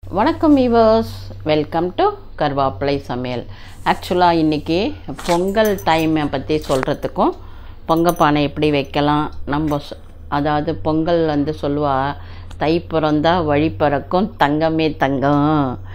வணக்கம் viewers welcome to கருவாப்பிலை சமையல் ஆக்சுவலாக இன்றைக்கி பொங்கல் டைமை பற்றி சொல்கிறதுக்கும் பொங்கல் பானை எப்படி வைக்கலாம் நம்ம சொ- அதாவது பொங்கல் வந்து சொல்லுவா தை பிறந்தா வழி பிறக்கும் தங்கமே தங்கம்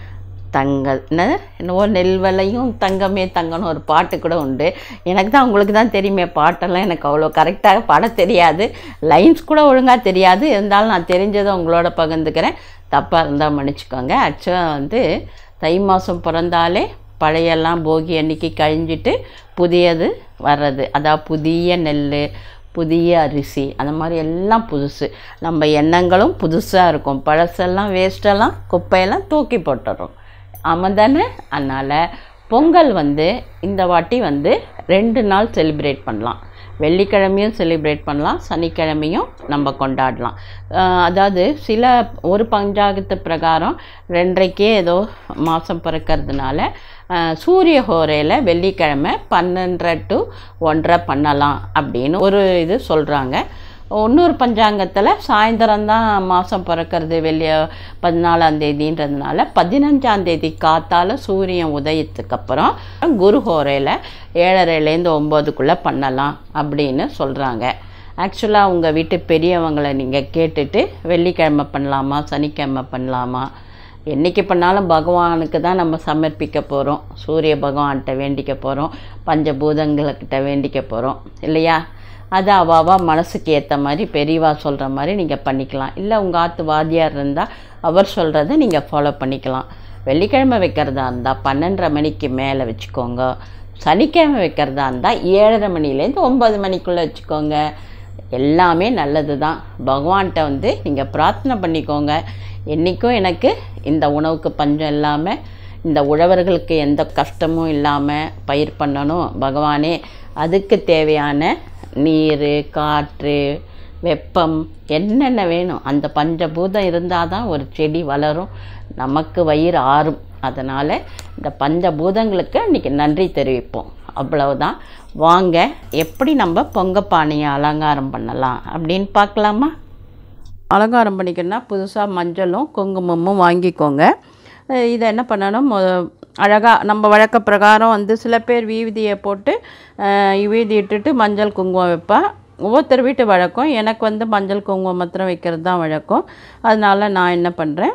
தங்க என்ன என்னவோ நெல் விலையும் தங்கமே தங்கம்னு ஒரு பாட்டு கூட உண்டு எனக்கு தான் உங்களுக்கு தான் தெரியுமே பாட்டெல்லாம் எனக்கு அவ்வளோ கரெக்டாக பாட தெரியாது லைன்ஸ் கூட ஒழுங்காக தெரியாது இருந்தாலும் நான் தெரிஞ்சதை உங்களோட பகிர்ந்துக்கிறேன் தப்பாக இருந்தால் மன்னிச்சுக்கோங்க ஆக்சுவலாக வந்து தை மாதம் பிறந்தாலே பழையெல்லாம் போகி அன்னைக்கு கழிஞ்சிட்டு புதியது வர்றது அதாவது புதிய நெல் புதிய அரிசி அந்த மாதிரி எல்லாம் புதுசு நம்ம எண்ணங்களும் புதுசாக இருக்கும் பழசெல்லாம் வேஸ்ட்டெல்லாம் குப்பையெல்லாம் தூக்கி போட்டுறோம் ஆமாம் தானே அதனால் பொங்கல் வந்து இந்த வாட்டி வந்து ரெண்டு நாள் செலிப்ரேட் பண்ணலாம் வெள்ளிக்கிழமையும் செலிப்ரேட் பண்ணலாம் சனிக்கிழமையும் நம்ம கொண்டாடலாம் ஆஹ் அதாவது சில ஒரு பஞ்சாங்கத்து பிரகாரம் ரெண்டரைக்கே ஏதோ மாதம் பிறக்கிறதுனால ஆஹ் சூரிய ஹோரையில் வெள்ளிக்கிழமை பன்னெண்டரை டு ஒன்றரை பண்ணலாம் அப்படின்னு ஒரு இது சொல்கிறாங்க இன்னொரு பஞ்சாங்கத்தில் சாயந்தரம் தான் மாதம் பிறக்கிறது வெள்ளிய பதினாலாம் தேதின்றதுனால பதினஞ்சாம் தேதி காத்தால சூரியன் உதயத்துக்கு அப்புறம் குரு ஹோரையில் ஏழரைலேருந்து ஒம்போதுக்குள்ளே பண்ணலாம் அப்படின்னு சொல்கிறாங்க ஆக்சுவலாக உங்கள் வீட்டு பெரியவங்களை நீங்கள் கேட்டுட்டு வெள்ளிக்கிழமை பண்ணலாமா சனிக்கிழமை பண்ணலாமா என்னைக்கு பண்ணாலும் பகவானுக்கு தான் நம்ம சமர்ப்பிக்க போகிறோம் சூரிய பகவான்கிட்ட வேண்டிக்க போகிறோம் பஞ்சபூதங்கள்கிட்ட வேண்டிக்க போகிறோம் இல்லையா அது அவாவா மனசுக்கு ஏற்ற மாதிரி பெரியவா சொல்கிற மாதிரி நீங்கள் பண்ணிக்கலாம் இல்லை உங்கள் ஆத்து வாத்தியார் இருந்தால் அவர் சொல்கிறத நீங்கள் ஃபாலோ பண்ணிக்கலாம் வெள்ளிக்கிழமை வைக்கிறதா இருந்தால் பன்னெண்டரை மணிக்கு மேலே வச்சுக்கோங்க சனிக்கிழமை வைக்கிறதா இருந்தால் ஏழரை மணிலேருந்து ஒம்பது மணிக்குள்ளே வச்சுக்கோங்க எல்லாமே நல்லது தான் பகவான்கிட்ட வந்து நீங்கள் பிரார்த்தனை பண்ணிக்கோங்க என்றைக்கும் எனக்கு இந்த உணவுக்கு பஞ்சம் இல்லாமல் இந்த உழவர்களுக்கு எந்த கஷ்டமும் இல்லாமல் பயிர் பண்ணணும் பகவானே அதுக்கு தேவையான நீர் காற்று வெப்பம் என்னென்ன வேணும் அந்த பஞ்சபூதம் இருந்தால் தான் ஒரு செடி வளரும் நமக்கு வயிறு ஆறும் அதனால் இந்த பஞ்சபூதங்களுக்கு இன்றைக்கி நன்றி தெரிவிப்போம் அவ்வளவுதான் வாங்க எப்படி நம்ம பொங்க பானையை அலங்காரம் பண்ணலாம் அப்படின்னு பார்க்கலாமா அலங்காரம் பண்ணிக்கணும்னா புதுசாக மஞ்சளும் குங்குமமும் வாங்கிக்கோங்க அஹ் இதை என்ன பண்ணணும் அழகாக நம்ம வழக்க பிரகாரம் வந்து சில பேர் வீதியை போட்டு அஹ் வீதி இட்டுட்டு மஞ்சள் குங்குமம் வைப்பா ஒவ்வொருத்தர் வீட்டு வழக்கம் எனக்கு வந்து மஞ்சள் குங்குமம் மாத்திரம் வைக்கிறது தான் வழக்கம் அதனால நான் என்ன பண்ணுறேன்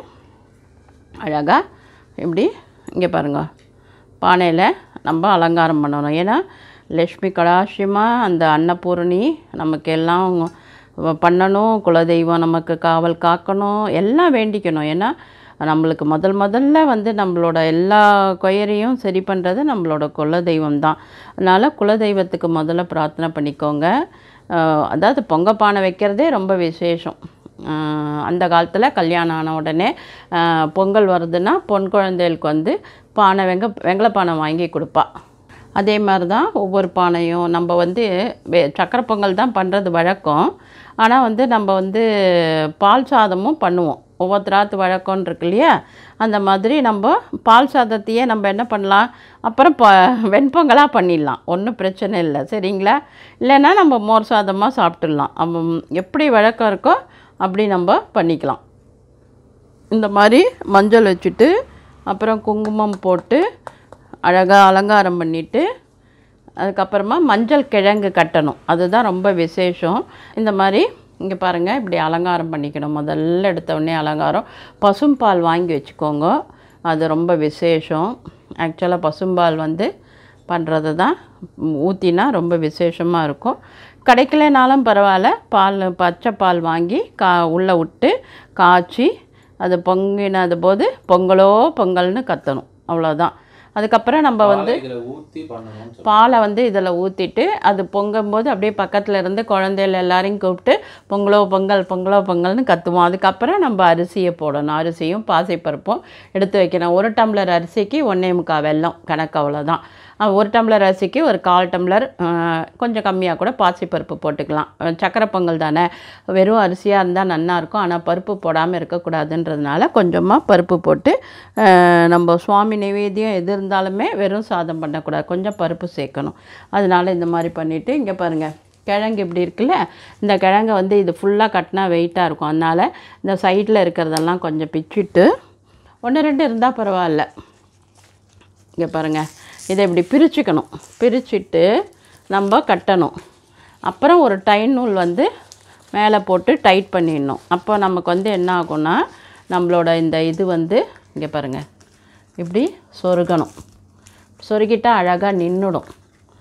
அழகாக இப்படி இங்கே பாருங்க பானையில் நம்ம அலங்காரம் பண்ணணும் ஏன்னா லக்ஷ்மி கடாட்சியமாக அந்த அன்னபூரணி நமக்கு எல்லாம் வ- பண்ணணும் குலதெய்வம் நமக்கு காவல் காக்கணும் எல்லாம் வேண்டிக்கணும் ஏன்னா நம்மளுக்கு முதல் முதல்ல வந்து நம்மளோட எல்லா கொயரையும் சரி பண்ணுறது நம்மளோட குலதெய்வம் தான் அதனால் குலதெய்வத்துக்கு முதல்ல பிரார்த்தனை பண்ணிக்கோங்க அஹ் அதாவது பொங்க பானை வைக்கிறதே ரொம்ப விசேஷம் ஆஹ் அந்த காலத்தில் கல்யாணம் ஆன உடனே ஆஹ் பொங்கல் வருதுன்னா பொன் குழந்தைகளுக்கு வந்து பானை வெங்க வெங்கல பானை வாங்கி கொடுப்பா அதே மாதிரி தான் ஒவ்வொரு பானையும் நம்ம வந்து வெ- சக்கரை பொங்கல் தான் பண்ணுறது வழக்கம் ஆனால் வந்து நம்ம வந்து பால் சாதமும் பண்ணுவோம் ஒவ்வொருத்தராத்து வழக்கம்னு இருக்கு இல்லையா அந்த மாதிரி நம்ம பால் சாதத்தையே நம்ம என்ன பண்ணலாம் அப்புறம் ப வெண்பொங்கலாக பண்ணிடலாம் ஒன்றும் பிரச்சனை இல்லை சரிங்களா இல்லைன்னா நம்ம மோர் சாதமாக சாப்பிட்டுடலாம் அப்ப எப்படி வழக்கம் இருக்கோ அப்படி நம்ம பண்ணிக்கலாம் இந்த மாதிரி மஞ்சள் வச்சுட்டு அப்புறம் குங்குமம் போட்டு அழகாக அலங்காரம் பண்ணிவிட்டு அதுக்கப்புறமா மஞ்சள் கிழங்கு கட்டணும் அதுதான் ரொம்ப விசேஷம் இந்த மாதிரி இங்கே பாருங்கள் இப்படி அலங்காரம் பண்ணிக்கணும் முதல்ல எடுத்த உடனே அலங்காரம் பசும்பால் வாங்கி வச்சுக்கோங்க அது ரொம்ப விசேஷம் ஆக்சுவலாக பசும்பால் வந்து பண்ணுறது தான் ஊற்றினா ரொம்ப விசேஷமாக இருக்கும் கிடைக்கலனாலும் பரவாயில்ல பால் பச்சை பால் வாங்கி கா உள்ளே விட்டு காய்ச்சி அது பொங்கினது போது பொங்கலோ பொங்கல்னு கத்தணும் அவ்வளோதான் அதுக்கப்புறம் நம்ம வந்து இதுல ஊத்தி பண்ணணும்னு சொல்லி பாலை வந்து இதில் ஊற்றிட்டு அது பொங்கும்போது அப்படியே பக்கத்தில் இருந்து குழந்தைகள் எல்லாரையும் கூப்பிட்டு பொங்கலோ பொங்கல் பொங்கலோ பொங்கல்னு கத்துவோம் அதுக்கப்புறம் நம்ம அரிசியை போடணும் அரிசியும் பாசிப்பருப்பும் எடுத்து வைக்கணும் ஒரு டம்ளர் அரிசிக்கு ஒன்றே முக்கால் வெல்லம் கணக்கு அவ்வளோதான் அஹ் ஒரு டம்ளர் அரிசிக்கு ஒரு கால் டம்ளர் அஹ், கொஞ்சம் கம்மியாக கூட பாசிப்பருப்பு போட்டுக்கலாம் அஹ் சக்கரை பொங்கல் தானே வெறும் அரிசியாக இருந்தால் நல்லா இருக்கும் ஆனால் பருப்பு போடாமல் இருக்கக்கூடாதுன்றதுனால கொஞ்சமாக பருப்பு போட்டு அஹ், நம்ம சுவாமி நைவேத்தியம் எது இருந்தாலுமே வெறும் சாதம் பண்ணக்கூடாது கொஞ்சம் பருப்பு சேர்க்கணும் அதனால இந்த மாதிரி பண்ணிவிட்டு இங்கே பாருங்கள் கிழங்கு இப்படி இருக்குல்ல இந்த கிழங்கை வந்து இது ஃபுல்லாக கட்டினா வெயிட்டாக இருக்கும் அதனால் இந்த சைடில் இருக்கிறதெல்லாம் கொஞ்சம் பிச்சிட்டு ஒன்று ரெண்டு இருந்தால் பரவாயில்ல இங்கே பாருங்கள் இதை இப்படி பிரிச்சுக்கணும் பிரிச்சுட்டு நம்ம கட்டணும் அப்புறம் ஒரு டைன் நூல் வந்து மேலே போட்டு டைட் பண்ணிடணும் அப்போ நமக்கு வந்து என்ன ஆகும்னா நம்மளோட இந்த இது வந்து இங்கே பாருங்கள் இப்படி சொருகணும் சொருகிட்டா அழகாக நின்றுடும்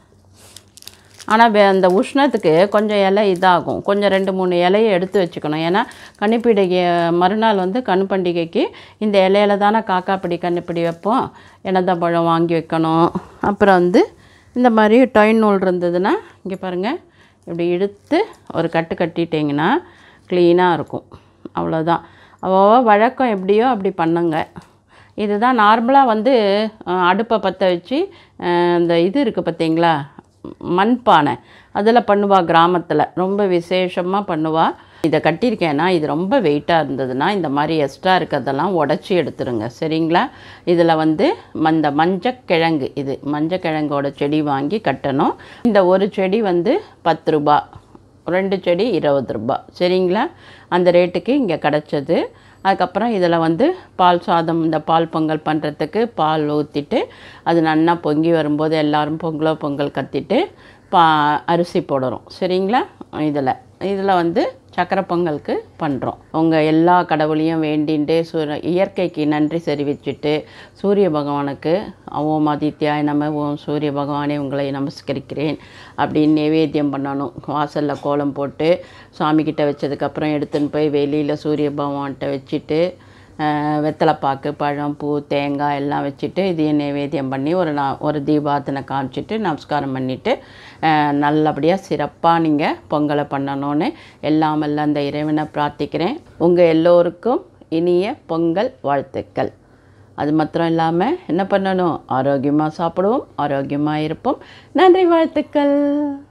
ஆனால் வே அந்த உஷ்ணத்துக்கு கொஞ்சம் இலை இதாகும் கொஞ்சம் ரெண்டு மூணு இலையை எடுத்து வச்சுக்கணும் ஏன்னா கன்னிப்பிடிகை மறுநாள் வந்து கண் பண்டிகைக்கு இந்த இலையில தானே காக்காப்பிடி கன்னிப்பிடி வைப்போம் எனதான் பழம் வாங்கி வைக்கணும் அப்புறம் வந்து இந்த மாதிரி டொயின் நூல் இருந்ததுன்னா இங்கே பாருங்கள் இப்படி இழுத்து ஒரு கட்டு கட்டிட்டிங்கன்னா க்ளீனாக இருக்கும் அவ்வளோதான் அவ வழக்கம் எப்படியோ அப்படி பண்ணுங்க இதுதான் நார்மலாக வந்து அஹ், அடுப்பை பற்ற வச்சு அஹ், இந்த இது இருக்குது பார்த்தீங்களா மண்பானை அதில் பண்ணுவா கிராமத்தில் ரொம்ப விசேஷமாக பண்ணுவா இதை கட்டியிருக்கேன்னா இது ரொம்ப வெயிட்டாக இருந்ததுன்னா இந்த மாதிரி எக்ஸ்ட்ரா இருக்கிறதெல்லாம் உடச்சி எடுத்துருங்க சரிங்களா இதில் வந்து இந்த மஞ்சக்கிழங்கு இது மஞ்சக்கிழங்கோட செடி வாங்கி கட்டணும் இந்த ஒரு செடி வந்து பத்து ரூபா ரெண்டு செடி இருபது ரூபாய் சரிங்களா அந்த ரேட்டுக்கு இங்கே கிடச்சது அதுக்கப்புறம் இதில் வந்து பால் சாதம் இந்த பால் பொங்கல் பண்ணுறதுக்கு பால் ஊற்றிட்டு அது நல்லா பொங்கி வரும்போது எல்லாரும் பொங்கலோ பொங்கல் கத்திட்டு பா அரிசி போடுறோம் சரிங்களா இதில் இதில் வந்து சக்கரை பொங்கலுக்கு பண்ணுறோம் உங்கள் எல்லா கடவுளையும் வேண்டின்ட்டு சூரிய இயற்கைக்கு நன்றி தெரிவிச்சுட்டு சூரிய பகவானுக்கு ஓம் ஆதித்யாய நம ஓம் சூரிய பகவானே உங்களை நமஸ்கரிக்கிறேன் அப்படின்னு நைவேத்தியம் பண்ணணும் வாசலில் கோலம் போட்டு சாமிக்கிட்ட வச்சதுக்கப்புறம் எடுத்துன்னு போய் வெளியில் சூரிய பகவான்கிட்ட வச்சுட்டு ஆஹ், வெத்தலைப்பாக்கு பழம் பூ தேங்காய் எல்லாம் வச்சுட்டு இதையும் நைவேத்தியம் பண்ணி ஒரு நா ஒரு தீபாத்தனை காமிச்சிட்டு நமஸ்காரம் பண்ணிவிட்டு நல்லபடியாக சிறப்பாக நீங்கள் பொங்கலை பண்ணணும்னு எல்லாம் எல்லாம் அந்த இறைவனை பிரார்த்திக்கிறேன் உங்கள் எல்லோருக்கும் இனிய பொங்கல் வாழ்த்துக்கள் அது மாத்திரம் இல்லாமல் என்ன பண்ணணும் ஆரோக்கியமாக சாப்பிடுவோம் ஆரோக்கியமாக இருப்போம் நன்றி வாழ்த்துக்கள்